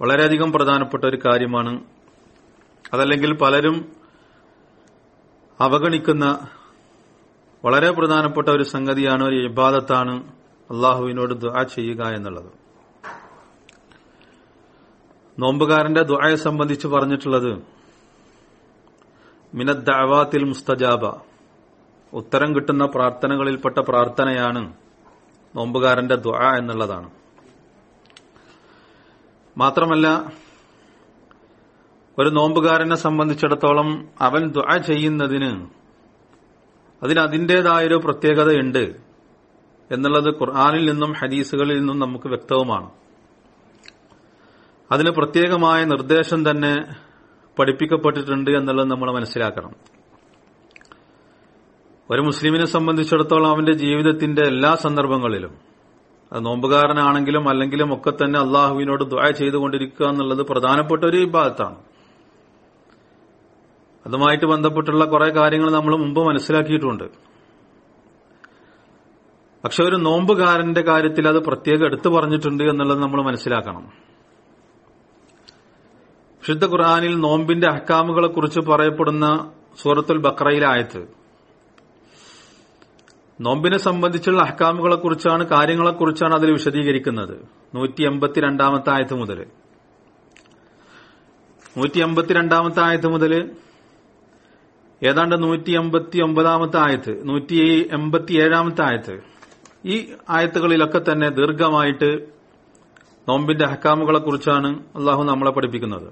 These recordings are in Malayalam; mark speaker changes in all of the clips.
Speaker 1: വളരെയധികം പ്രധാനപ്പെട്ട ഒരു കാര്യമാണ് അതല്ലെങ്കിൽ പലരും അവഗണിക്കുന്ന വളരെ പ്രധാനപ്പെട്ട ഒരു സംഗതിയാണ് ഒരു ഇബാദത്താണ് അള്ളാഹുവിനോട് ദുആ ചെയ്യുക എന്നുള്ളത് നോമ്പുകാരന്റെ ദുആയെ സംബന്ധിച്ച് പറഞ്ഞിട്ടുള്ളത് മിനദ്ദാവാത്തിൽ മുസ്തജാബ ഉത്തരം കിട്ടുന്ന പ്രാർത്ഥനകളിൽപ്പെട്ട പ്രാർത്ഥനയാണ് നോമ്പുകാരന്റെ ദുആ എന്നുള്ളതാണ് മാത്രമല്ല ഒരു നോമ്പുകാരനെ സംബന്ധിച്ചിടത്തോളം അവൻ ദുആ ചെയ്യുന്നതിന് അതിന് അതിൻ്റെതായൊരു പ്രത്യേകതയുണ്ട് എന്നുള്ളത് ഖുർആാനിൽ നിന്നും ഹദീസുകളിൽ നിന്നും നമുക്ക് വ്യക്തവുമാണ് അതിന് പ്രത്യേകമായ നിർദ്ദേശം തന്നെ പഠിപ്പിക്കപ്പെട്ടിട്ടുണ്ട് എന്നുള്ളത് നമ്മൾ മനസ്സിലാക്കണം ഒരു മുസ്ലിമിനെ സംബന്ധിച്ചിടത്തോളം അവന്റെ ജീവിതത്തിന്റെ എല്ലാ സന്ദർഭങ്ങളിലും അത് നോമ്പുകാരനാണെങ്കിലും അല്ലെങ്കിലും ഒക്കെ തന്നെ അള്ളാഹുവിനോട് ദ്വായ ചെയ്തുകൊണ്ടിരിക്കുക എന്നുള്ളത് പ്രധാനപ്പെട്ട ഒരു വിഭാഗത്താണ് അതുമായിട്ട് ബന്ധപ്പെട്ടുള്ള കുറെ കാര്യങ്ങൾ നമ്മൾ മുമ്പ് മനസ്സിലാക്കിയിട്ടുണ്ട് പക്ഷെ ഒരു നോമ്പുകാരന്റെ കാര്യത്തിൽ അത് പ്രത്യേകം എടുത്തു പറഞ്ഞിട്ടുണ്ട് എന്നുള്ളത് നമ്മൾ മനസ്സിലാക്കണം വിശുദ്ധ ഖുർആാനിൽ നോമ്പിന്റെ അഹ്കാമുകളെ കുറിച്ച് പറയപ്പെടുന്ന സൂറത്തുൽ ബക്രയിലെ ആയത്ത് നോമ്പിനെ സംബന്ധിച്ചുള്ള അഹ്കാമുകളെ കുറിച്ചാണ് കാര്യങ്ങളെ കുറിച്ചാണ് അതിൽ വിശദീകരിക്കുന്നത് നൂറ്റി എൺപത്തിരണ്ടാമത്തെ ആയത്ത് മുതൽ നൂറ്റി എൺപത്തിരണ്ടാമത്തെ ആയത്ത് മുതൽ ഏതാണ്ട് നൂറ്റി എൺപത്തി ഒമ്പതാമത്തെ ആയത്ത് നൂറ്റി എൺപത്തി ഏഴാമത്തെ ആയത്ത് ഈ ആയത്തുകളിലൊക്കെ തന്നെ ദീർഘമായിട്ട് നോമ്പിന്റെ ഹക്കാമുകളെ കുറിച്ചാണ് അള്ളാഹു നമ്മളെ പഠിപ്പിക്കുന്നത്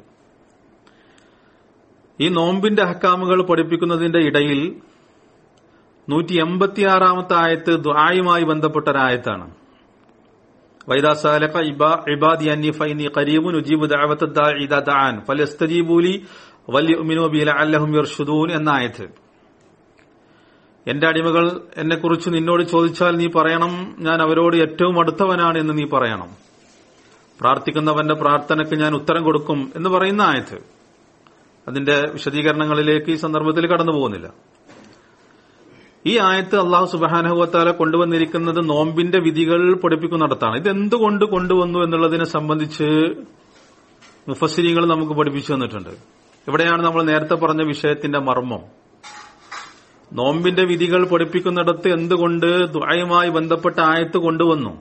Speaker 1: ഈ നോമ്പിന്റെ ഹക്കാമുകൾ പഠിപ്പിക്കുന്നതിന്റെ ഇടയിൽ നൂറ്റി എൺപത്തിയാറാമത്തെ ആയത്ത് ദ്വായുമായി ബന്ധപ്പെട്ട ഒരായത്താണ് വൈദാസാലക ഇബാദി അന്നി ഫൈനി ഖരീബുൻ ഉജീബു ദഅവത ദാഇ ഇദാ ദഅൻ ഫലസ്തജീബൂലി വലിയുമിനു ബി ലഅല്ലഹും യർഷുദൂൻ എന്ന ആയത്ത് എന്റെ അടിമകൾ എന്നെക്കുറിച്ച് നിന്നോട് ചോദിച്ചാൽ നീ പറയണം ഞാൻ അവരോട് ഏറ്റവും അടുത്തവനാണ് എന്ന് നീ പറയണം പ്രാർത്ഥിക്കുന്നവന്റെ പ്രാർത്ഥനയ്ക്ക് ഞാൻ ഉത്തരം കൊടുക്കും എന്ന് പറയുന്ന ആയത്ത് അതിന്റെ വിശദീകരണങ്ങളിലേക്ക് ഈ സന്ദർഭത്തിൽ കടന്നു പോകുന്നില്ല ഈ ആയത്ത് അള്ളാഹു സുബാനഹുവത്താല കൊണ്ടുവന്നിരിക്കുന്നത് നോമ്പിന്റെ വിധികൾ പഠിപ്പിക്കുന്നിടത്താണ് ഇത് എന്തുകൊണ്ട് കൊണ്ടുവന്നു എന്നുള്ളതിനെ സംബന്ധിച്ച് മുഫസ്സിരികൾ നമുക്ക് പഠിപ്പിച്ചു തന്നിട്ടുണ്ട് ഇവിടെയാണ് നമ്മൾ നേരത്തെ പറഞ്ഞ വിഷയത്തിന്റെ മർമ്മം നോമ്പിന്റെ വിധികൾ പഠിപ്പിക്കുന്നിടത്ത് എന്തുകൊണ്ട് ദുആയുമായി ബന്ധപ്പെട്ട ആയത്ത് കൊണ്ടുവന്നു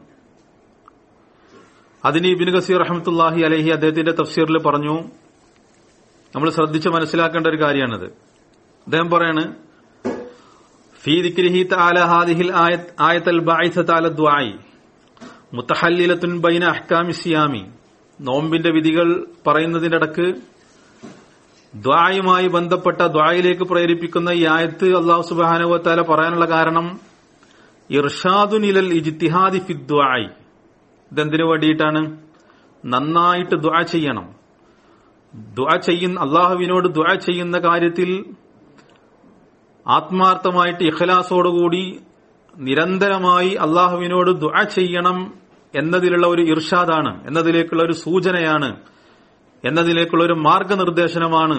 Speaker 1: അതിന് ഇബിൻ ഗസീർ റഹമത്തുല്ലാഹി അലഹി അദ്ദേഹത്തിന്റെ തഫ്സീറിൽ പറഞ്ഞു നമ്മൾ ശ്രദ്ധിച്ച് മനസ്സിലാക്കേണ്ട ഒരു കാര്യമാണിത് അദ്ദേഹം പറയാണ് ഫീ ദിക്രിഹി തആല ഹാദിഹിൽ ആയത് ആയത്തൽ ബഅസത അല ദുആഇ മുതഹല്ലിലത്തുൻ ബൈന അഹ്കാമി സിയാമി നോമ്പിന്റെ വിധികൾ പറയുന്നതിന്റെ ഇടക്ക് ദ്വായുമായി ബന്ധപ്പെട്ട ദ്വായിലേക്ക് പ്രേരിപ്പിക്കുന്ന ഈ ആയത്ത് അള്ളാഹു സുബാനുവത്താല പറയാനുള്ള കാരണം ഇർഷാദുനിലൽ ഇജ്തിഹാദി ഫി ദ്വായി ഇതെന്തിനു വേണ്ടിയിട്ടാണ് നന്നായിട്ട് ദ്വാ ചെയ്യണം ദ്വാ ചെയ്യുന്ന അള്ളാഹുവിനോട് ദ്വാ ചെയ്യുന്ന കാര്യത്തിൽ ആത്മാർത്ഥമായിട്ട് ഇഖലാസോടുകൂടി നിരന്തരമായി അള്ളാഹുവിനോട് ദ്വാ ചെയ്യണം എന്നതിലുള്ള ഒരു ഇർഷാദാണ് എന്നതിലേക്കുള്ള ഒരു സൂചനയാണ് എന്നതിലേക്കുള്ള ഒരു മാർഗനിർദ്ദേശനമാണ്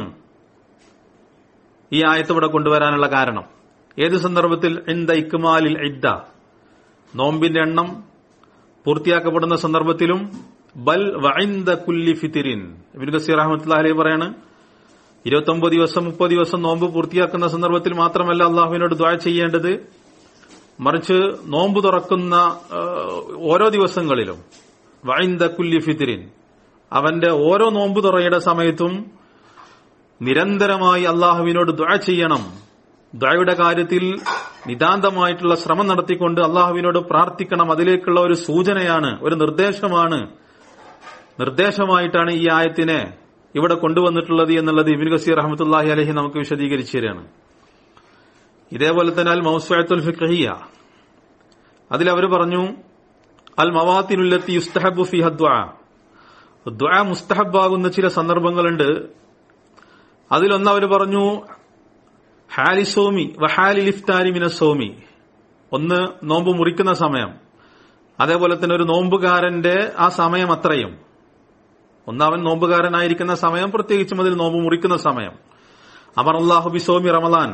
Speaker 1: ഈ ആയത്ത് ഇവിടെ കൊണ്ടുവരാനുള്ള കാരണം ഏത് സന്ദർഭത്തിൽ ഇന്ത ഇക്മാലിൽ ഇദ്ദ നോമ്പിന്റെ എണ്ണം പൂർത്തിയാക്കപ്പെടുന്ന സന്ദർഭത്തിലും ബൽ വൈന്ദ കുല്ലി ഫിത്തിരിൻ ഇബിൻ ഗസീർ അഹമ്മദ് അലി പറയാണ് ഇരുപത്തൊമ്പത് ദിവസം മുപ്പത് ദിവസം നോമ്പ് പൂർത്തിയാക്കുന്ന സന്ദർഭത്തിൽ മാത്രമല്ല അള്ളാഹുവിനോട് ദ്വാ ചെയ്യേണ്ടത് മറിച്ച് നോമ്പ് തുറക്കുന്ന ഓരോ ദിവസങ്ങളിലും വൈന്ദ കുല്ലി ഫിത്തിരിൻ അവന്റെ ഓരോ നോമ്പ് തുറയുടെ സമയത്തും നിരന്തരമായി അള്ളാഹുവിനോട് ദ്വാ ചെയ്യണം ദ്വയുടെ കാര്യത്തിൽ നിതാന്തമായിട്ടുള്ള ശ്രമം നടത്തിക്കൊണ്ട് അള്ളാഹുവിനോട് പ്രാർത്ഥിക്കണം അതിലേക്കുള്ള ഒരു സൂചനയാണ് ഒരു നിർദ്ദേശമാണ് നിർദ്ദേശമായിട്ടാണ് ഈ ആയത്തിനെ ഇവിടെ കൊണ്ടുവന്നിട്ടുള്ളത് എന്നുള്ളത് ഇബിൻ ഗസീർ റഹമത്തുല്ലാഹി അലഹി നമുക്ക് വിശദീകരിച്ചു തരികയാണ് ഇതേപോലെ തന്നെ അൽ മൗസ്വത്തുൽ ഫിഖഹിയ അതിൽ അവർ പറഞ്ഞു അൽ മവാത്തിനുല്ലത്തി യുസ്തഹബു ഫി ഹദ്വാ ദ്വാ മുസ്തഹബാകുന്ന ചില സന്ദർഭങ്ങളുണ്ട് അതിലൊന്ന് അവർ പറഞ്ഞു ഹാലിസോമി വഹാലി ലിഫ്താരി മിനസോമി ഒന്ന് നോമ്പ് മുറിക്കുന്ന സമയം അതേപോലെ തന്നെ ഒരു നോമ്പുകാരന്റെ ആ സമയം അത്രയും ഒന്ന് അവൻ നോമ്പുകാരനായിരിക്കുന്ന സമയം പ്രത്യേകിച്ചും അതിൽ നോമ്പ് മുറിക്കുന്ന സമയം അമർ അള്ളാഹു ബിസോമി റമലാൻ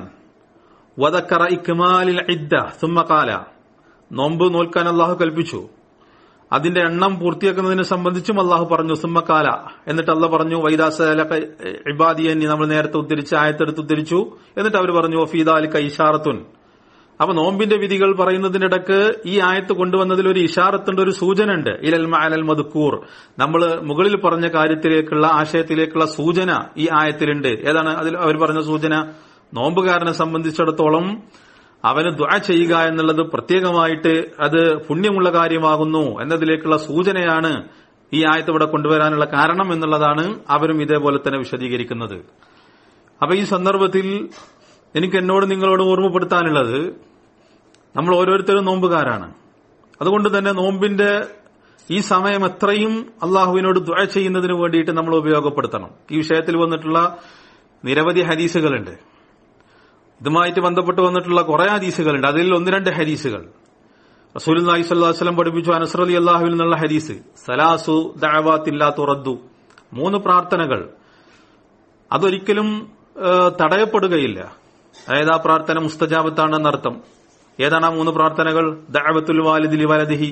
Speaker 1: വദക്കറ ഇക്മാലിൽ ഇദ്ദ സുമ്മ കാല നോമ്പ് നോൽക്കാൻ അള്ളാഹു കൽപ്പിച്ചു അതിന്റെ എണ്ണം പൂർത്തിയാക്കുന്നതിനെ സംബന്ധിച്ചും അള്ളാഹു പറഞ്ഞു സുമ്മക്കാല എന്നിട്ട് അള്ള പറഞ്ഞു വൈദാസ ഇബാദിയന്നി നമ്മൾ നേരത്തെ ഉദ്ധരിച്ച് ആയത്തെടുത്ത് ഉദ്ധരിച്ചു എന്നിട്ട് അവർ പറഞ്ഞു ഒഫീദാലിക്ക ഇഷാറത്തുൻ അപ്പൊ നോമ്പിന്റെ വിധികൾ പറയുന്നതിനിടക്ക് ഈ ആയത്ത് കൊണ്ടുവന്നതിൽ ഒരു ഇഷാറത്തുണ്ട് ഒരു സൂചന ഉണ്ട് ഇലൽ അലൽ മധുക്കൂർ നമ്മൾ മുകളിൽ പറഞ്ഞ കാര്യത്തിലേക്കുള്ള ആശയത്തിലേക്കുള്ള സൂചന ഈ ആയത്തിലുണ്ട് ഏതാണ് അതിൽ അവർ പറഞ്ഞ സൂചന നോമ്പുകാരനെ സംബന്ധിച്ചിടത്തോളം അവന് ദ്വാ ചെയ്യുക എന്നുള്ളത് പ്രത്യേകമായിട്ട് അത് പുണ്യമുള്ള കാര്യമാകുന്നു എന്നതിലേക്കുള്ള സൂചനയാണ് ഈ ആയത്ത് ഇവിടെ കൊണ്ടുവരാനുള്ള കാരണം എന്നുള്ളതാണ് അവരും ഇതേപോലെ തന്നെ വിശദീകരിക്കുന്നത് അപ്പൊ ഈ സന്ദർഭത്തിൽ എനിക്ക് എന്നോട് നിങ്ങളോട് ഓർമ്മപ്പെടുത്താനുള്ളത് നമ്മൾ ഓരോരുത്തരും നോമ്പുകാരാണ് അതുകൊണ്ട് തന്നെ നോമ്പിന്റെ ഈ സമയം എത്രയും അള്ളാഹുവിനോട് ദ്വ ചെയ്യുന്നതിന് വേണ്ടിയിട്ട് നമ്മൾ ഉപയോഗപ്പെടുത്തണം ഈ വിഷയത്തിൽ വന്നിട്ടുള്ള നിരവധി ഹദീസുകളുണ്ട് ഇതുമായിട്ട് ബന്ധപ്പെട്ട് വന്നിട്ടുള്ള കുറെ ഹദീസുകളുണ്ട് അതിൽ ഒന്ന് രണ്ട് ഹദീസുകൾ റസൂൽ അലൈഹി സ്വല്ലം പഠിപ്പിച്ചു അനസർ അലി അള്ളാഹുവിൽ നിന്നുള്ള ഹദീസ് സലാസു ദഅവാത്തില്ലാ തുറദ്ദു മൂന്ന് പ്രാർത്ഥനകൾ അതൊരിക്കലും ഏഹ്, തടയപ്പെടുകയില്ല അതായത് ആ പ്രാർത്ഥന മുസ്തജാബത്താണെന്നർത്ഥം ഏതാണ് ആ മൂന്ന് പ്രാർത്ഥനകൾ ദഅവത്തുൽ വാലിദി വലദിഹി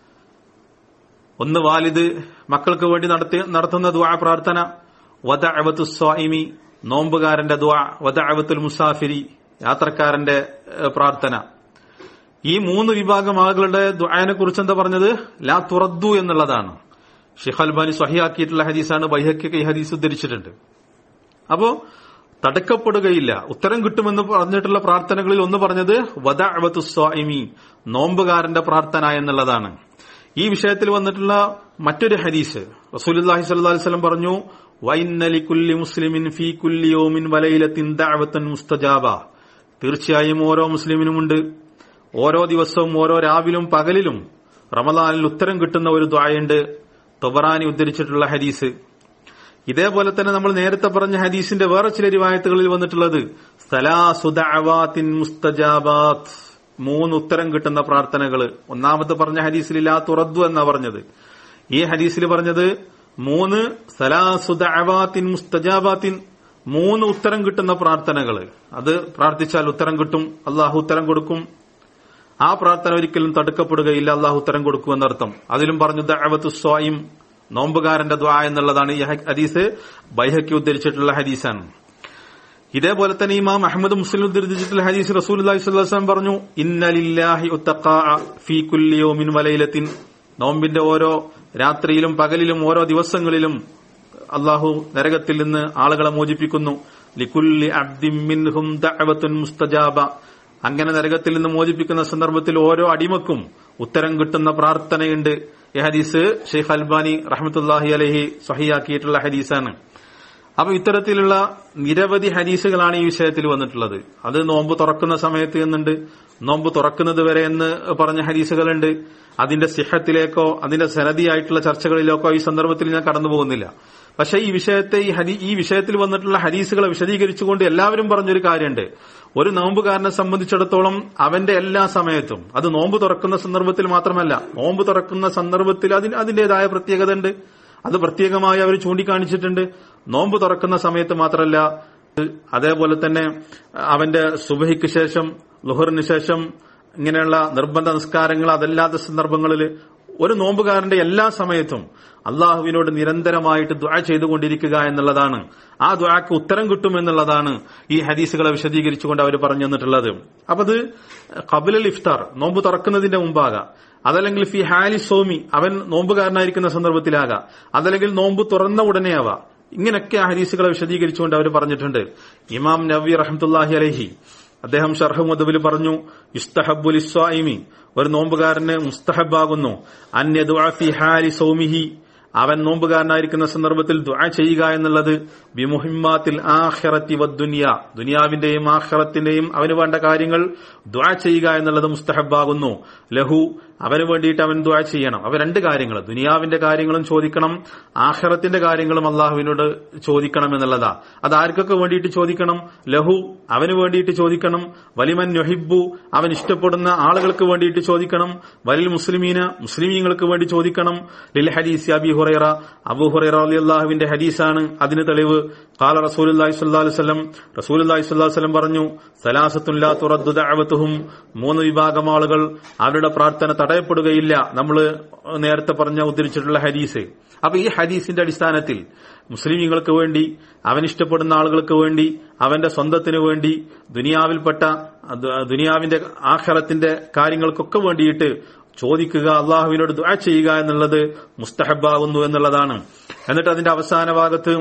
Speaker 1: ഒന്ന് വാലിദ് മക്കൾക്ക് വേണ്ടി നടത്തി നടത്തുന്ന ദുആ പ്രാർത്ഥന വദഅവത്തു സ്വായിമി നോമ്പുകാരന്റെ ദുആ വദഅവത്തുൽ മുസാഫിരി യാത്രക്കാരന്റെ ഏഹ്, പ്രാർത്ഥന ഈ മൂന്ന് വിഭാഗം ആളുകളുടെ ദുആനെ കുറിച്ച് എന്താ പറഞ്ഞത് ലാ തുറദ്ദു എന്നുള്ളതാണ് ഷിഖ് അൽബാനി സ്വഹിയാക്കിയിട്ടുള്ള ഹദീസാണ് ബൈഹക്കൊക്കെ ഈ ഹദീസ് ഉദ്ധരിച്ചിട്ടുണ്ട് അപ്പോ തടുക്കപ്പെടുകയില്ല ഉത്തരം കിട്ടുമെന്ന് പറഞ്ഞിട്ടുള്ള പ്രാർത്ഥനകളിൽ ഒന്ന് പറഞ്ഞത് വദഅവത്തു സ്വായിമി നോമ്പുകാരന്റെ പ്രാർത്ഥന എന്നുള്ളതാണ് ഈ വിഷയത്തിൽ വന്നിട്ടുള്ള മറ്റൊരു ഹദീസ് റസൂലുള്ളാഹി സ്വല്ലല്ലാഹി അലൈഹി വസല്ലം പറഞ്ഞു വൈന്നലി കുല്ലി മുസ്ലിമിൻ ഫീ കുല്ലി യൗമിൻ വലൈലത്തിൻ ദഅവത്തൻ മുസ്തജാബ തീർച്ചയായും ഓരോ മുസ്ലിമിനുമുണ്ട് ഓരോ ദിവസവും ഓരോ രാവിലും പകലിലും റമദാനിൽ ഉത്തരം കിട്ടുന്ന ഒരു ദ്വായുണ്ട് തൊബറാനി ഉദ്ധരിച്ചിട്ടുള്ള ഹദീസ് ഇതേപോലെ തന്നെ നമ്മൾ നേരത്തെ പറഞ്ഞ ഹദീസിന്റെ വേറെ ചില റിവായത്തുകളിൽ വന്നിട്ടുള്ളത് സലാസുദഅവാത്തിൻ മുസ്തജാബാത്ത് മൂന്ന് ഉത്തരം കിട്ടുന്ന പ്രാർത്ഥനകൾ ഒന്നാമത്തെ പറഞ്ഞ ഹദീസിൽ ലാ തുറദ്ദു എന്നാ പറഞ്ഞത് ഈ ഹദീസിൽ പറഞ്ഞത് മൂന്ന് സലാസുദഅവാത്തിൻ മുസ്തജാബാത്തിൻ മൂന്ന് ഉത്തരം കിട്ടുന്ന പ്രാർത്ഥനകൾ അത് പ്രാർത്ഥിച്ചാൽ ഉത്തരം കിട്ടും അള്ളാഹു ഉത്തരം കൊടുക്കും ആ പ്രാർത്ഥന ഒരിക്കലും തടുക്കപ്പെടുകയില്ല അള്ളാഹു ഉത്തരം കൊടുക്കുമെന്നർത്ഥം അതിലും പറഞ്ഞു ദഅവത്തു സ്വായും നോമ്പുകാരന്റെ ദ്വാ എന്നുള്ളതാണ് ഈ ഹദീസ് ബൈഹക്കി ഉദ്ധരിച്ചിട്ടുള്ള ഹദീസാണ് ഇതേപോലെ തന്നെ ഇമാം അഹമ്മദ് മുസ്ലിം ഉദ്ധരിച്ചിട്ടുള്ള ഹദീസ് റസൂൽ അലൈഹി പറഞ്ഞു ഇന്നലില്ലാഹി ഉത്തഖാഅ ഫീ കുല്ലി യൗമിൻ വലൈലത്തിൻ നോമ്പിന്റെ ഓരോ രാത്രിയിലും പകലിലും ഓരോ ദിവസങ്ങളിലും അള്ളാഹു നരകത്തിൽ നിന്ന് ആളുകളെ മോചിപ്പിക്കുന്നു ലിക്കുല്ലി അബ്ദിൻ മിൻഹും ദഅവത്തുൻ മുസ്തജാബ അങ്ങനെ നരകത്തിൽ നിന്ന് മോചിപ്പിക്കുന്ന സന്ദർഭത്തിൽ ഓരോ അടിമക്കും ഉത്തരം കിട്ടുന്ന പ്രാർത്ഥനയുണ്ട് ഈ ഹദീസ് ഷെയ്ഖ് അൽബാനി റഹ്മത്തുല്ലാഹി അലഹി സഹിയാക്കിയിട്ടുള്ള ഹദീസാണ് അപ്പൊ ഇത്തരത്തിലുള്ള നിരവധി ഹദീസുകളാണ് ഈ വിഷയത്തിൽ വന്നിട്ടുള്ളത് അത് നോമ്പ് തുറക്കുന്ന സമയത്ത് എന്നുണ്ട് നോമ്പ് തുറക്കുന്നത് വരെ എന്ന് പറഞ്ഞ ഹദീസുകളുണ്ട് അതിന്റെ സിഹത്തിലേക്കോ അതിന്റെ സനദിയായിട്ടുള്ള ചർച്ചകളിലേക്കോ ഈ സന്ദർഭത്തിൽ ഞാൻ കടന്നു പോകുന്നില്ല പക്ഷെ ഈ വിഷയത്തെ ഈ ഹദി ഈ വിഷയത്തിൽ വന്നിട്ടുള്ള ഹദീസുകളെ വിശദീകരിച്ചുകൊണ്ട് എല്ലാവരും പറഞ്ഞൊരു കാര്യമുണ്ട് ഒരു നോമ്പുകാരനെ സംബന്ധിച്ചിടത്തോളം അവന്റെ എല്ലാ സമയത്തും അത് നോമ്പ് തുറക്കുന്ന സന്ദർഭത്തിൽ മാത്രമല്ല നോമ്പ് തുറക്കുന്ന സന്ദർഭത്തിൽ അതിന് അതിന്റേതായ പ്രത്യേകത ഉണ്ട് അത് പ്രത്യേകമായി അവർ ചൂണ്ടിക്കാണിച്ചിട്ടുണ്ട് നോമ്പ് തുറക്കുന്ന സമയത്ത് മാത്രമല്ല അതേപോലെ തന്നെ അവന്റെ സുബഹിക്ക് ശേഷം ലുഹറിന് ശേഷം ഇങ്ങനെയുള്ള നിർബന്ധ നിസ്കാരങ്ങൾ അതല്ലാത്ത സന്ദർഭങ്ങളിൽ ഒരു നോമ്പുകാരന്റെ എല്ലാ സമയത്തും അള്ളാഹുവിനോട് നിരന്തരമായിട്ട് ദ്വാ ചെയ്തുകൊണ്ടിരിക്കുക എന്നുള്ളതാണ് ആ ദ്വാക്ക് ഉത്തരം കിട്ടുമെന്നുള്ളതാണ് ഈ ഹദീസുകളെ വിശദീകരിച്ചുകൊണ്ട് അവർ പറഞ്ഞു തന്നിട്ടുള്ളത് അപ്പൊ അത് കബിലൽ ഇഫ്താർ നോമ്പ് തുറക്കുന്നതിന്റെ മുമ്പാകാം അതല്ലെങ്കിൽ ഫി ഹാലി സോമി അവൻ നോമ്പുകാരനായിരിക്കുന്ന സന്ദർഭത്തിലാകാം അതല്ലെങ്കിൽ നോമ്പ് തുറന്ന ഉടനെയാവാം ഇങ്ങനെയൊക്കെ ആ ഹദീസുകളെ വിശദീകരിച്ചുകൊണ്ട് അവർ പറഞ്ഞിട്ടുണ്ട് ഇമാം നബി റഹ്മത്തുല്ലാഹി അലഹി അദ്ദേഹം ഷർഹ് മുദബിൽ പറഞ്ഞു യുസ്തഹബുൽ ഇസ്വായിമി ഒരു നോമ്പുകാരന് മുസ്തഹബാകുന്നു അന്യ ഫി ഹാലി സൗമിഹി അവൻ നോമ്പുകാരനായിരിക്കുന്ന സന്ദർഭത്തിൽ ദുആ ചെയ്യുക എന്നുള്ളത് ബിമുഹിമാത്തിൽ ആഖിറത്തി വദ്ദുനിയ ദുനിയാവിന്റെയും ആഖിറത്തിന്റെയും അവന് വേണ്ട കാര്യങ്ങൾ ദുആ ചെയ്യുക എന്നുള്ളത് മുസ്തഹബാകുന്നു ലഹു അവന് വേണ്ടിയിട്ട് അവൻ ദുആ ചെയ്യണം അവ രണ്ട് കാര്യങ്ങൾ ദുനിയാവിന്റെ കാര്യങ്ങളും ചോദിക്കണം ആഖിറത്തിന്റെ കാര്യങ്ങളും അള്ളാഹുവിനോട് ചോദിക്കണം എന്നുള്ളതാ അത് ആർക്കൊക്കെ വേണ്ടിയിട്ട് ചോദിക്കണം ലഹു അവന് വേണ്ടിയിട്ട് ചോദിക്കണം വലിമൻ നൊഹിബു അവൻ ഇഷ്ടപ്പെടുന്ന ആളുകൾക്ക് വേണ്ടിയിട്ട് ചോദിക്കണം വലിൽ മുസ്ലിമീന മുസ്ലിമീങ്ങൾക്ക് വേണ്ടി ചോദിക്കണം ലിൽ ഹദീസ് അബി ഹുറൈറ അബു ഹുറൈറ അലി അള്ളാഹുവിന്റെ ഹദീസാണ് അതിന് തെളിവ് കാല റസൂലി സ്വല്ലി വസ്ലം റസൂലി സ്വല്ലാ വസ്ലം പറഞ്ഞു സലാസത്തുല്ലാ തുറദ്ദു ദഅവത്തുഹും മൂന്ന് വിഭാഗം ആളുകൾ അവരുടെ പ്രാർത്ഥന തടയപ്പെടുകയില്ല നമ്മൾ നേരത്തെ പറഞ്ഞ ഉദ്ധരിച്ചിട്ടുള്ള ഹദീസ് അപ്പൊ ഈ ഹദീസിന്റെ അടിസ്ഥാനത്തിൽ മുസ്ലിമീങ്ങൾക്ക് വേണ്ടി അവൻ ഇഷ്ടപ്പെടുന്ന ആളുകൾക്ക് വേണ്ടി അവന്റെ സ്വന്തത്തിന് വേണ്ടി ദുനിയാവിൽപ്പെട്ട ദുനിയാവിന്റെ ആഖിറത്തിന്റെ കാര്യങ്ങൾക്കൊക്കെ വേണ്ടിയിട്ട് ചോദിക്കുക അള്ളാഹുവിനോട് ദുആ ചെയ്യുക എന്നുള്ളത് മുസ്തഹബാകുന്നു എന്നുള്ളതാണ് എന്നിട്ട് അതിന്റെ അവസാന ഭാഗത്ത്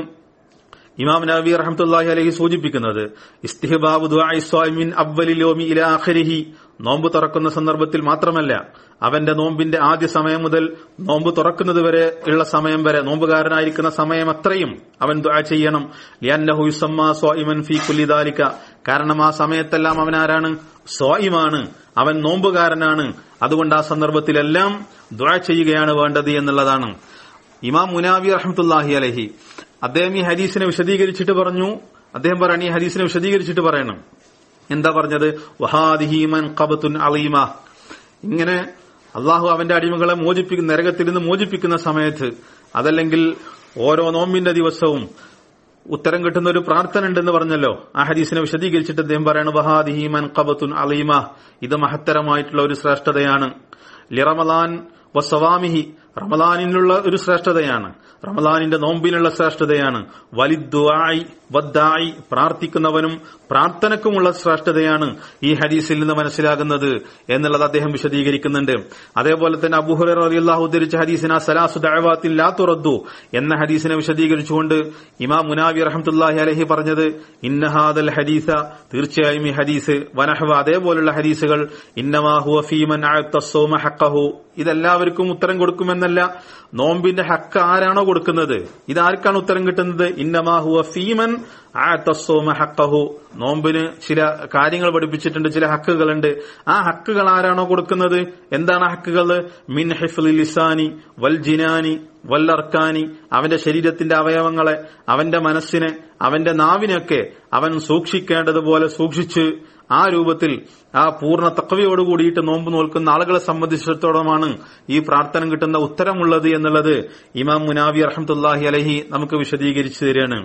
Speaker 1: ഇമാം നബി റഹ്മത്തുള്ളാഹി അലൈഹി സൂചിപ്പിക്കുന്നത് ഇസ്തിഹബാബു ദുആഇ സ്വായിമിൻ അവ്വലിൽ യൗമി ഇലാ ആഖിരിഹി നോമ്പ് തുറക്കുന്ന സന്ദർഭത്തിൽ മാത്രമല്ല അവന്റെ നോമ്പിന്റെ ആദ്യ സമയം മുതൽ നോമ്പ് തുറക്കുന്നത് വരെ ഉള്ള സമയം വരെ നോമ്പുകാരനായിരിക്കുന്ന സമയം അത്രയും അവൻ ദുആ ചെയ്യണം ലിയന്നഹു യുസമ്മാ സ്വായിമൻ ഫീ കുല്ലി ദാലിക കാരണം ആ സമയത്തെല്ലാം അവൻ ആരാണ് സ്വായിമാണ് അവൻ നോമ്പുകാരനാണ് അതുകൊണ്ട് ആ സന്ദർഭത്തിലെല്ലാം ദുആ ചെയ്യുകയാണ് വേണ്ടത് എന്നുള്ളതാണ് ഇമാം മുനാവി റഹ്മത്തുല്ലാഹി അലഹി അദ്ദേഹം ഈ ഹദീസിനെ വിശദീകരിച്ചിട്ട് പറഞ്ഞു അദ്ദേഹം പറയണം ഈ ഹദീസിനെ വിശദീകരിച്ചിട്ട് പറയണം എന്താ പറഞ്ഞത് വഹാദിഹീമൻ കബത്തുൻ അലീമ ഇങ്ങനെ അള്ളാഹു അവന്റെ അടിമകളെ മോചിപ്പിക്കുന്ന നരകത്തിൽ നിന്ന് മോചിപ്പിക്കുന്ന സമയത്ത് അതല്ലെങ്കിൽ ഓരോ നോമ്പിന്റെ ദിവസവും ഉത്തരം കിട്ടുന്ന ഒരു പ്രാർത്ഥന ഉണ്ടെന്ന് പറഞ്ഞല്ലോ ആ ഹദീസിനെ വിശദീകരിച്ചിട്ട് അദ്ദേഹം പറയാണ് വഹാദിഹീമൻ കബത്തുൻ അലീമ ഇത് മഹത്തരമായിട്ടുള്ള ഒരു ശ്രേഷ്ഠതയാണ് ലിറമലാൻ വസവാമിഹി റമലാനിനുള്ള ഒരു ശ്രേഷ്ഠതയാണ് റമലാനിന്റെ നോമ്പിനുള്ള ശ്രേഷ്ഠതയാണ് വലിദ്വായി വദ്ദായി പ്രാർത്ഥിക്കുന്നവനും പ്രാർത്ഥനക്കുമുള്ള ശ്രേഷ്ഠതയാണ് ഈ ഹദീസിൽ നിന്ന് മനസ്സിലാകുന്നത് എന്നുള്ളത് അദ്ദേഹം വിശദീകരിക്കുന്നുണ്ട് അതേപോലെ തന്നെ അബുഹുറ അള്ളാഹു ഉദ്ധരിച്ച ഹദീസിന സലാസു ദഅവാത്തിൽ ലാ തുറദ്ദു എന്ന ഹദീസിനെ വിശദീകരിച്ചുകൊണ്ട് ഇമാം മുനാവി റഹ്മത്തുല്ലാഹി അലഹി പറഞ്ഞത് ഇന്നഹാദൽ ഹദീസ തീർച്ചയായും ഈ ഹദീസ് വനഹവ അതേപോലുള്ള ഹദീസുകൾ ഇന്നമാ ഹുവ ഫീമൻ അഅത്തസ്സൗമ ഹഖഹു ഇതെല്ലാവർക്കും ഉത്തരം കൊടുക്കുമെന്നല്ല നോമ്പിന്റെ ഹക്ക് ആരാണോ കൊടുക്കുന്നത് ഇതാർക്കാണ് ഉത്തരം കിട്ടുന്നത് ഇന്നമാ ഹുവ ഫീമൻ ആത്തസ്സോമ ഹക്കഹു നോമ്പിന് ചില കാര്യങ്ങൾ പഠിപ്പിച്ചിട്ടുണ്ട് ചില ഹക്കുകളുണ്ട് ആ ഹക്കുകൾ ആരാണോ കൊടുക്കുന്നത് എന്താണ് ആ ഹക്കുകൾ മിൻ ഹിഫ്ലി ലിസാനി വൽ ജിനാനി വല്ലർക്കാനി അവന്റെ ശരീരത്തിന്റെ അവയവങ്ങളെ അവന്റെ മനസ്സിനെ അവന്റെ നാവിനൊക്കെ അവൻ സൂക്ഷിക്കേണ്ടതുപോലെ സൂക്ഷിച്ച് ആ രൂപത്തിൽ ആ പൂർണ്ണ തക്കവയോട് കൂടിയിട്ട് നോമ്പ് നോൽക്കുന്ന ആളുകളെ സംബന്ധിച്ചിടത്തോളമാണ് ഈ പ്രാർത്ഥന കിട്ടുന്ന ഉത്തരമുള്ളത് എന്നുള്ളത് ഇമാം മുനാവി റഹ്മത്തുല്ലാഹി അലഹി നമുക്ക് വിശദീകരിച്ചു തരികയാണ്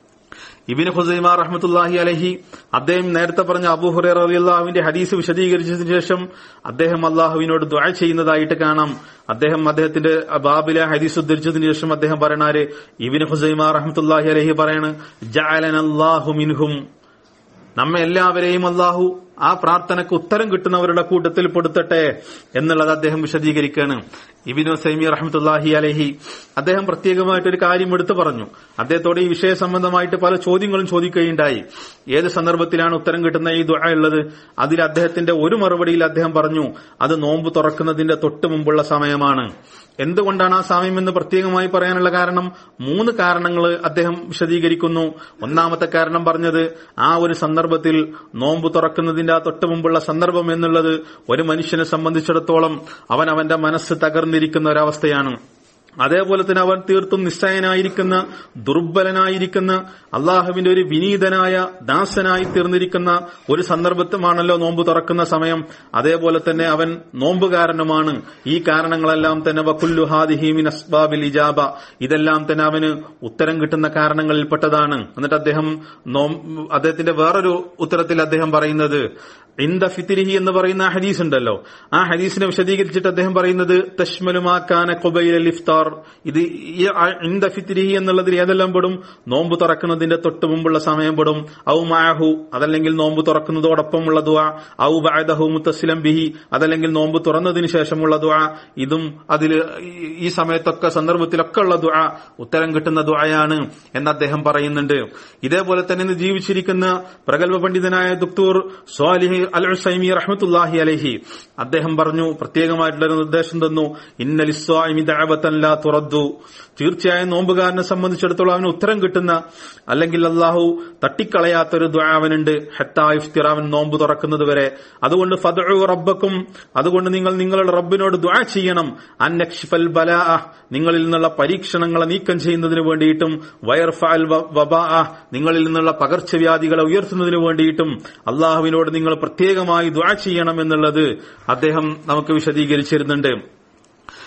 Speaker 1: ഇബിന് ഹുസൈമ റഹ്മത്തുല്ലാഹി അലഹി അദ്ദേഹം നേരത്തെ പറഞ്ഞ അബു ഹുറേർ അലിയല്ലാഹുവിന്റെ ഹദീസ് വിശദീകരിച്ചതിന് ശേഷം അദ്ദേഹം അള്ളാഹുവിനോട് ദ്വാ ചെയ്യുന്നതായിട്ട് കാണാം അദ്ദേഹം അദ്ദേഹത്തിന്റെ ബാബിലെ ഹദീസ് ഉദ്ധരിച്ചതിന് ശേഷം അദ്ദേഹം പറയണാര് ഇബിന് ഹുസൈമ റഹ്മത്തുല്ലാഹി അലഹി പറയാണ് ജഅലനല്ലാഹു മിൻഹും നമ്മെ എല്ലാവരെയും അള്ളാഹു ആ പ്രാർത്ഥനയ്ക്ക് ഉത്തരം കിട്ടുന്നവരുടെ കൂട്ടത്തിൽ പെടുത്തട്ടെ എന്നുള്ളത് അദ്ദേഹം വിശദീകരിക്കുകയാണ് ഇബിനു സൈമി റഹ്മത്തുല്ലാഹി അലഹി അദ്ദേഹം പ്രത്യേകമായിട്ട് ഒരു കാര്യം എടുത്തു പറഞ്ഞു അദ്ദേഹത്തോട് ഈ വിഷയ സംബന്ധമായിട്ട് പല ചോദ്യങ്ങളും ചോദിക്കുകയുണ്ടായി ഏത് സന്ദർഭത്തിലാണ് ഉത്തരം കിട്ടുന്ന ഈ ദുആ ഉള്ളത് അതിൽ അദ്ദേഹത്തിന്റെ ഒരു മറുപടിയിൽ അദ്ദേഹം പറഞ്ഞു അത് നോമ്പ് തുറക്കുന്നതിന്റെ തൊട്ട് മുമ്പുള്ള സമയമാണ് എന്തുകൊണ്ടാണ് ആ സമയം എന്ന് പ്രത്യേകമായി പറയാനുള്ള കാരണം മൂന്ന് കാരണങ്ങൾ അദ്ദേഹം വിശദീകരിക്കുന്നു ഒന്നാമത്തെ കാരണം പറഞ്ഞത് ആ ഒരു സന്ദർഭത്തിൽ നോമ്പ് തുറക്കുന്നതിന്റെ ആ തൊട്ട് മുമ്പുള്ള സന്ദർഭം എന്നുള്ളത് ഒരു മനുഷ്യനെ സംബന്ധിച്ചിടത്തോളം അവൻ അവന്റെ മനസ്സ് തകർന്നിരിക്കുന്ന ഒരവസ്ഥയാണ് അതേപോലെ തന്നെ അവൻ തീർത്തും നിശ്ചയനായിരിക്കുന്ന ദുർബലനായിരിക്കുന്ന അള്ളാഹുവിന്റെ ഒരു വിനീതനായ ദാസനായി തീർന്നിരിക്കുന്ന ഒരു സന്ദർഭത്തുമാണല്ലോ നോമ്പ് തുറക്കുന്ന സമയം അതേപോലെ തന്നെ അവൻ നോമ്പുകാരനുമാണ് ഈ കാരണങ്ങളെല്ലാം തന്നെ വക്കുല്ലു ഹാദിഹീമിൻ അസ്ബാബിൽ ഇജാബ ഇതെല്ലാം തന്നെ അവന് ഉത്തരം കിട്ടുന്ന കാരണങ്ങളിൽപ്പെട്ടതാണ് എന്നിട്ട് അദ്ദേഹം അദ്ദേഹത്തിന്റെ വേറൊരു ഉത്തരത്തിൽ അദ്ദേഹം പറയുന്നത് ഇന്ദ ഫിത്തിരിഹി എന്ന് പറയുന്ന ആ ഹദീസ് ഉണ്ടല്ലോ ആ ഹദീസിനെ വിശദീകരിച്ചിട്ട് അദ്ദേഹം പറയുന്നത് തഷ്മലുമാക്കാന കൊബൈൽ ഇഫ്താർ ഇത് ഇന്ദ ഫിത്തിരിഹി എന്നുള്ളതിൽ ഏതെല്ലാം പെടും നോമ്പ് തുറക്കുന്നതിന്റെ തൊട്ട് മുമ്പുള്ള സമയം പെടും ഔ മാഹു അതല്ലെങ്കിൽ നോമ്പ് തുറക്കുന്നതോടൊപ്പമുള്ള ദുആ ഔ ബഅദഹു മുത്തസ്ലം ബിഹി അതല്ലെങ്കിൽ നോമ്പ് തുറന്നതിന് ശേഷമുള്ള ദുആ ഇതും അതിൽ ഈ സമയത്തൊക്കെ സന്ദർഭത്തിലൊക്കെ ഉള്ള ദുആ ഉത്തരം കിട്ടുന്ന ദുആയാണ് എന്ന് അദ്ദേഹം പറയുന്നുണ്ട് ഇതേപോലെ തന്നെ ഇന്ന് ജീവിച്ചിരിക്കുന്ന പ്രഗത്ഭ പണ്ഡിതനായ ദുക്തൂർ സ്വാലിഹി അൽ ഉസൈമി റഹ്മത്തുല്ലാഹി അലഹി അദ്ദേഹം പറഞ്ഞു പ്രത്യേകമായിട്ടുള്ള ഒരു നിർദ്ദേശം തന്നു ഇന്നലിസ്വാമി ദഅവതൻ ലാ തുറദ്ദു തീർച്ചയായും നോമ്പുകാരനെ സംബന്ധിച്ചിടത്തോളം അവന് ഉത്തരം കിട്ടുന്ന അല്ലെങ്കിൽ അള്ളാഹു തട്ടിക്കളയാത്തൊരു ദ്വാവനുണ്ട് ഹെത്തായിഫ്തിർ അവൻ നോമ്പ് തുറക്കുന്നത് വരെ അതുകൊണ്ട് ഫദു റബ്ബക്കും അതുകൊണ്ട് നിങ്ങൾ നിങ്ങളുടെ റബ്ബിനോട് ദ്വാ ചെയ്യണം അന്നക്ഷിഫൽ ബലാ നിങ്ങളിൽ നിന്നുള്ള പരീക്ഷണങ്ങളെ നീക്കം ചെയ്യുന്നതിന് വേണ്ടിയിട്ടും വയർഫാൽ വബാ നിങ്ങളിൽ നിന്നുള്ള പകർച്ചവ്യാധികളെ ഉയർത്തുന്നതിന് വേണ്ടിയിട്ടും അള്ളാഹുവിനോട് നിങ്ങൾ പ്രത്യേകമായി ദ്വാ ചെയ്യണം എന്നുള്ളത് അദ്ദേഹം നമുക്ക് വിശദീകരിച്ചിരുന്നുണ്ട്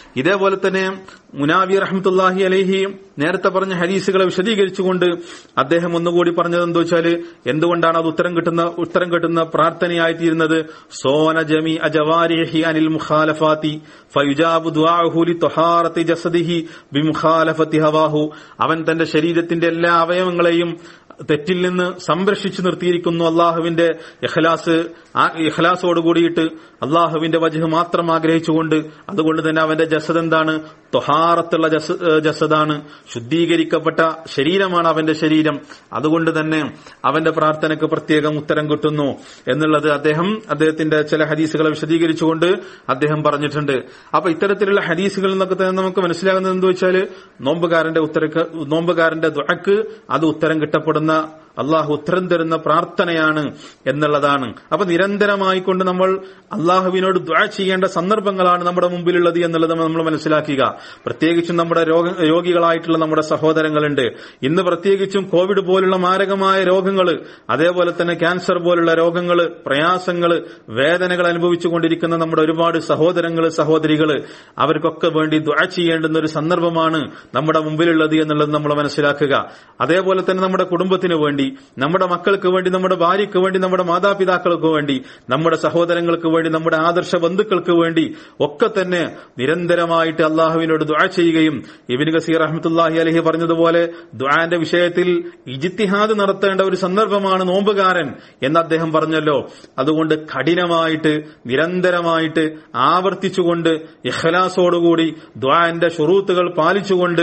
Speaker 1: ഇതേപോലെ തന്നെ മുനാവി റഹ്മത്തുല്ലാഹി അലഹി നേരത്തെ പറഞ്ഞ ഹരീസുകളെ വിശദീകരിച്ചുകൊണ്ട് അദ്ദേഹം ഒന്നുകൂടി പറഞ്ഞത് എന്താ വെച്ചാല് എന്തുകൊണ്ടാണ് അത് ഉത്തരം കിട്ടുന്ന ഉത്തരം കിട്ടുന്ന പ്രാർത്ഥനയായിത്തീരുന്നത് സോന ജമി അജവാരിഹി അനിൽ മുഖാലഫാത്തി ഫയുജാബു ദുആഹു ലി ത്വഹാറത്തി ജസദിഹി ബിമുഖാലഫത്തി ഹവാഹു അവൻ തന്റെ ശരീരത്തിന്റെ എല്ലാ അവയവങ്ങളെയും തെറ്റിൽ നിന്ന് സംരക്ഷിച്ചു നിർത്തിയിരിക്കുന്നു അള്ളാഹുവിന്റെ ഇഖ്ലാസ് ആ ഇഖ്ലാസോട് കൂടിയിട്ട് അള്ളാഹുവിന്റെ വജഹ് മാത്രം ആഗ്രഹിച്ചുകൊണ്ട് അതുകൊണ്ട് തന്നെ അവന്റെ ജസദ് എന്താണ് തൊഹാറത്തുള്ള ജസ- ഏഹ് ജസദാണ് ശുദ്ധീകരിക്കപ്പെട്ട ശരീരമാണ് അവന്റെ ശരീരം അതുകൊണ്ട് തന്നെ അവന്റെ പ്രാർത്ഥനയ്ക്ക് പ്രത്യേകം ഉത്തരം കിട്ടുന്നു എന്നുള്ളത് അദ്ദേഹം അദ്ദേഹത്തിന്റെ ചില ഹദീസുകളെ വിശദീകരിച്ചുകൊണ്ട് അദ്ദേഹം പറഞ്ഞിട്ടുണ്ട് അപ്പൊ ഇത്തരത്തിലുള്ള ഹദീസുകളിൽ നിന്നൊക്കെ തന്നെ നമുക്ക് മനസ്സിലാകുന്നത് എന്താ വെച്ചാല് നോമ്പുകാരന്റെ ഉത്തരക്ക് നോമ്പുകാരന്റെ ദുഃഖക്ക് അത് ഉത്തരം കിട്ടപ്പെടുന്ന അള്ളാഹു ഉത്തരം തരുന്ന പ്രാർത്ഥനയാണ് എന്നുള്ളതാണ് അപ്പൊ നിരന്തരമായി കൊണ്ട് നമ്മൾ അള്ളാഹുവിനോട് ദ്വാ ചെയ്യേണ്ട സന്ദർഭങ്ങളാണ് നമ്മുടെ മുമ്പിലുള്ളത് എന്നുള്ളത് നമ്മൾ മനസ്സിലാക്കുക പ്രത്യേകിച്ചും നമ്മുടെ രോഗ രോഗികളായിട്ടുള്ള നമ്മുടെ സഹോദരങ്ങളുണ്ട് ഇന്ന് പ്രത്യേകിച്ചും കോവിഡ് പോലുള്ള മാരകമായ രോഗങ്ങൾ അതേപോലെ തന്നെ ക്യാൻസർ പോലുള്ള രോഗങ്ങൾ പ്രയാസങ്ങൾ വേദനകൾ അനുഭവിച്ചുകൊണ്ടിരിക്കുന്ന നമ്മുടെ ഒരുപാട് സഹോദരങ്ങൾ സഹോദരികൾ അവർക്കൊക്കെ വേണ്ടി ദ്വാ ചെയ്യേണ്ടുന്ന ഒരു സന്ദർഭമാണ് നമ്മുടെ മുമ്പിലുള്ളത് എന്നുള്ളത് നമ്മൾ മനസ്സിലാക്കുക അതേപോലെ തന്നെ നമ്മുടെ കുടുംബത്തിന് വേണ്ടി നമ്മുടെ മക്കൾക്ക് വേണ്ടി നമ്മുടെ ഭാര്യയ്ക്ക് വേണ്ടി നമ്മുടെ മാതാപിതാക്കൾക്ക് വേണ്ടി നമ്മുടെ സഹോദരങ്ങൾക്ക് വേണ്ടി നമ്മുടെ ആദർശ ബന്ധുക്കൾക്ക് വേണ്ടി ഒക്കെ തന്നെ നിരന്തരമായിട്ട് അള്ളാഹുവിനോട് ദുആ ചെയ്യുകയും ഇബിൻ ഗസീർ അഹമ്മത്തുല്ലാഹി അലഹി പറഞ്ഞതുപോലെ ദുആന്റെ വിഷയത്തിൽ ഇജിത്തിഹാദ് നടത്തേണ്ട ഒരു സന്ദർഭമാണ് നോമ്പുകാരൻ എന്ന് അദ്ദേഹം പറഞ്ഞല്ലോ അതുകൊണ്ട് കഠിനമായിട്ട് നിരന്തരമായിട്ട് ആവർത്തിച്ചുകൊണ്ട് ഇഖ്ലാസോടുകൂടി ദ്വാന്റെ ഷുറൂത്തുകൾ പാലിച്ചുകൊണ്ട്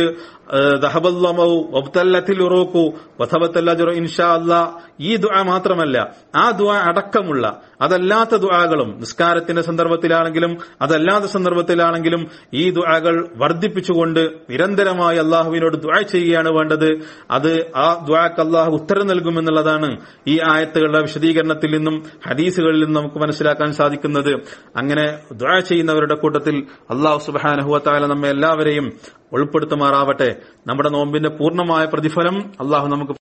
Speaker 1: ദഹബല്ലമൗ വബ്തല്ലത്തിൽ ഉറോക്കു വധബത്തല്ലജുറ ഇൻഷാ അല്ലാ ഈ ദുആ മാത്രമല്ല ആ ദുആ അടക്കമുള്ള അതല്ലാത്ത ദുആകളും നിസ്കാരത്തിന്റെ സന്ദർഭത്തിലാണെങ്കിലും അതല്ലാത്ത സന്ദർഭത്തിലാണെങ്കിലും ഈ ദുആകൾ വർദ്ധിപ്പിച്ചുകൊണ്ട് നിരന്തരമായി അള്ളാഹുവിനോട് ദുആ ചെയ്യുകയാണ് വേണ്ടത് അത് ആ ദുആക്ക് അള്ളാഹു ഉത്തരം നൽകുമെന്നുള്ളതാണ് ഈ ആയത്തുകളുടെ വിശദീകരണത്തിൽ നിന്നും ഹദീസുകളിൽ നിന്നും നമുക്ക് മനസ്സിലാക്കാൻ സാധിക്കുന്നത് അങ്ങനെ ദുആ ചെയ്യുന്നവരുടെ കൂട്ടത്തിൽ അള്ളാഹു സുബാനഹുവത്തായ നമ്മെ എല്ലാവരെയും ഉൾപ്പെടുത്തുമാറാവട്ടെ നമ്മുടെ നോമ്പിന്റെ പൂർണ്ണമായ പ്രതിഫലം അള്ളാഹു നമുക്ക്